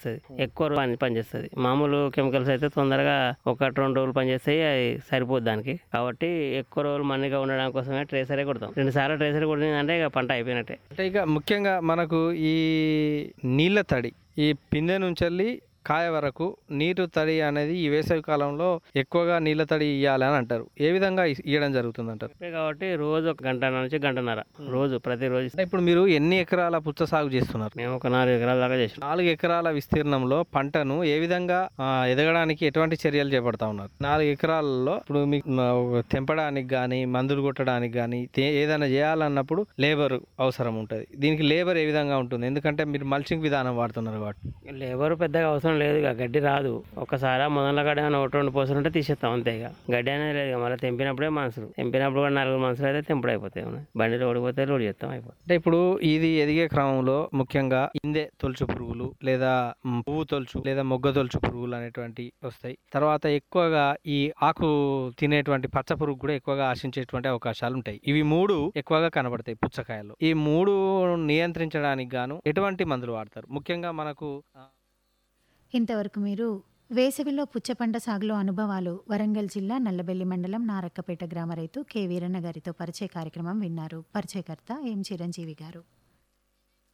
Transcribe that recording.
పనిచేస్తుంది ఎక్కువ రోజు పని పనిచేస్తుంది మామూలు కెమికల్స్ అయితే తొందరగా ఒకటి రెండు రోజులు పనిచేస్తాయి అది సరిపోద్ది దానికి కాబట్టి ఎక్కువ రోజులు మన్నిగా ఉండడం కోసమే ట్రేసరే కొడతాం రెండు సార్లు ట్రేసర్ కొట్టిందంటే ఇక పంట అయిపోయినట్టే అంటే ఇక ముఖ్యంగా మనకు ఈ నీళ్ళ తడి ఈ పిందె నుంచి వెళ్ళి కాయ వరకు నీరు తడి అనేది ఈ వేసవి కాలంలో ఎక్కువగా నీళ్ళ తడి ఇవ్వాలి అని అంటారు ఏ విధంగా ఇ- ఇవ్వడం జరుగుతుంది అంటారు చెప్పే కాబట్టి రోజు ఒక గంట నుంచి గంటన్నర రోజు ప్రతిరోజు అంటే ఇప్పుడు మీరు ఎన్ని ఎకరాల పుచ్చ సాగు చేస్తున్నారు మేము ఒక నాలుగు ఎకరాల దాకా చేసినాం నాలుగు ఎకరాల విస్తీర్ణంలో పంటను ఏ విధంగా ఆ, ఎదగడానికి ఎటువంటి చర్యలు చేపడతా ఉన్నారు నాలుగు ఎకరాలలో ఇప్పుడు మీకు మ, ఒక తెంపడానికి కానీ మందులు కొట్టడానికి కానీ ఏదైనా చేయాలన్నప్పుడు లేబర్ అవసరం ఉంటుంది దీనికి లేబర్ ఏ విధంగా ఉంటుంది ఎందుకంటే మీరు మల్చింగ్ విధానం వాడుతున్నారు కాబట్టి లేబర్ పెద్దగా అవసరం లేదు ఇక గడ్డి రాదు ఒకసారి మొదల గడ్డ ఏమైనా ఒకటి రెండు పోసలు ఉంటే తీసేస్తాం అంతే ఇక గడ్డి అనేది లేదు ఇక మళ్ళీ తెంపినప్పుడే మనుషులు తెంపినప్పుడు కూడా నలుగురు మనుషులు అయితే తెంపుడు అయిపోతాయి ఉన్నాయి. బండిలో ఓడిపోతే లోడ్ చేస్తాం అయిపోతుంది అంటే ఇప్పుడు ఇది ఎదిగే క్రమంలో ముఖ్యంగా ఇందే తొలుచు పురుగులు లేదా మ్, పువ్వు తొలుచు లేదా మొగ్గ తొలుచు పురుగులు అనేటువంటి వస్తాయి తర్వాత ఎక్కువగా ఈ ఆకు తినేటువంటి పచ్చ పురుగు కూడా ఎక్కువగా ఆశించేటువంటి అవకాశాలు ఉంటాయి ఇవి మూడు ఎక్కువగా కనబడతాయి పుచ్చకాయలు ఈ మూడు నియంత్రించడానికి గాను ఎటువంటి మందులు వాడతారు ముఖ్యంగా మనకు ఆ, ఇంతవరకు మీరు వేసవిలో పుచ్చపంట సాగులో అనుభవాలు వరంగల్ జిల్లా నల్లబెల్లి మండలం నారక్కపేట గ్రామ రైతు కె వీరన్న గారితో పరిచయ కార్యక్రమం విన్నారు పరిచయకర్త ఎం చిరంజీవి గారు